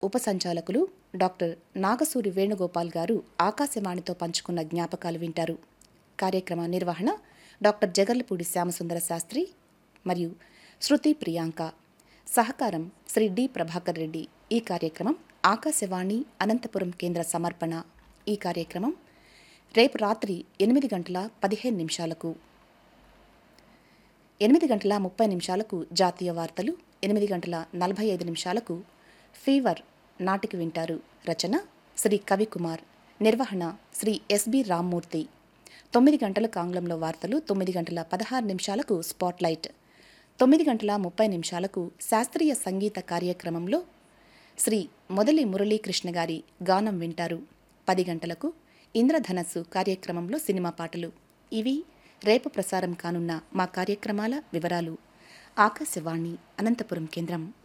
ఉప సంచాలకులు డాక్టర్ నాగసూరి వేణుగోపాల్ గారు ఆకాశవాణితో పంచుకున్న జ్ఞాపకాలు వింటారు కార్యక్రమ నిర్వహణ డాక్టర్ జగర్లపూడి శ్యామసుందర శాస్త్రి మరియు శృతి ప్రియాంక సహకారం శ్రీ డి ప్రభాకర్ రెడ్డి ఈ కార్యక్రమం ఆకాశవాణి అనంతపురం కేంద్ర సమర్పణ ఈ కార్యక్రమం రేపు రాత్రి ఎనిమిది గంటల పదిహేను నిమిషాలకు ఎనిమిది గంటల ముప్పై నిమిషాలకు జాతీయ వార్తలు ఎనిమిది గంటల నలభై ఐదు నిమిషాలకు ఫీవర్ నాటికి వింటారు రచన శ్రీ కవికుమార్ నిర్వహణ శ్రీ ఎస్బి రామ్మూర్తి తొమ్మిది గంటలకు ఆంగ్లంలో వార్తలు తొమ్మిది గంటల పదహారు నిమిషాలకు స్పాట్లైట్ తొమ్మిది గంటల ముప్పై నిమిషాలకు శాస్త్రీయ సంగీత కార్యక్రమంలో శ్రీ మొదలి మురళీకృష్ణ గారి గానం వింటారు పది గంటలకు ఇంద్రధనస్సు కార్యక్రమంలో సినిమా పాటలు ఇవి రేపు ప్రసారం కానున్న మా కార్యక్రమాల వివరాలు ఆకాశవాణి అనంతపురం కేంద్రం